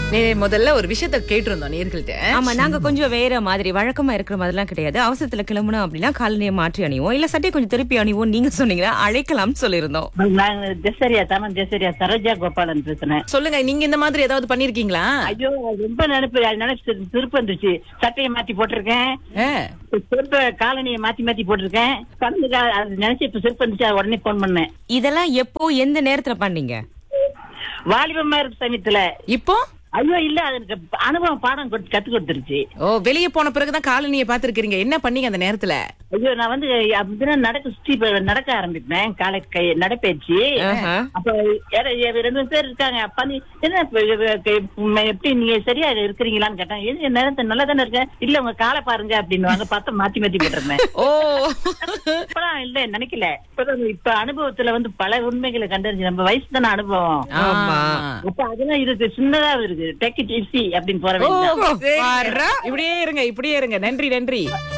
நீ முதல்ல ஒரு விஷயத்த கேட்டிருந்தோம் நேர்கள்ட்ட ஆமா நாங்க கொஞ்சம் வேற மாதிரி வழக்கமா இருக்கிற மாதிரிலாம் கிடையாது அவசரத்துல கிளம்பணும் அப்படின்னா காலனியை மாற்றி அணிவோம் இல்ல சட்டையை கொஞ்சம் திருப்பி அணிவோம் நீங்க சொன்னீங்கன்னா அழைக்கலாம்னு சொல்லியிருந்தோம் நாங்க ஜெசரியா தாமன் ஜெசரியா சரோஜா கோபாலன் பேசுறேன் சொல்லுங்க நீங்க இந்த மாதிரி ஏதாவது பண்ணிருக்கீங்களா ஐயோ ரொம்ப நினைப்பு அது நினைச்சு திருப்பி வந்துருச்சு சட்டையை மாத்தி போட்டிருக்கேன் ஆ. செருப்ப காலனியை மாத்தி மாத்தி போட்டிருக்கேன் கடந்து கா- அது நினைச்சு இப்ப செருப்பு வந்துச்சு அது உடனே போன் பண்ணேன் இதெல்லாம் எப்போ எந்த நேரத்துல பண்ணீங்க வாலிபமா இருக்கு சமயத்துல இப்போ ஐயோ இல்ல அது எனக்கு அனுபவம் பாடம் கொடுத்து கத்து கொடுத்துருச்சு ஓ வெளிய போன பிறகுதான் காலனியை பாத்துருக்கீங்க என்ன பண்ணீங்க அந்த நேரத்துல ஐயோ நான் வந்து அப்படிதான் நடக்க சுத்தி இப்ப நடக்க ஆரம்பிப்பேன் காலை கை நடைப்பயிற்சி ஆஹா. அப்ப யார- யார- ரெண்டு பேர் இருக்காங்க அப்பா நீ என்ன இப்ப இவ- க- உம் எப்படி நீங்க சரியா இருக்கிறீங்களான்னு கேட்டேன் எது நேரத்தை நல்லா தானே இருக்கேன் இல்ல உங்க காலை பாருங்க அப்படின்னு பார்த்தா மாத்தி மாத்தி போட்டிருந்தேன் ஓ இப்பதான் இல்ல நினைக்கல இப்பதான் இப்ப அனுபவத்துல வந்து பல உண்மைகளை கண்டறிஞ்சு நம்ம வயசு தானே அனுபவம் ஆமா. அப்ப அதெல்லாம் இருக்கு சின்னதா இருக்கு டெக் இட் ஈஸி அப்படின்னு போற ஓ, வேண்டியது சரி. பாரா. இப்படியே இருங்க இப்படியே இருங்க நன்றி நன்றி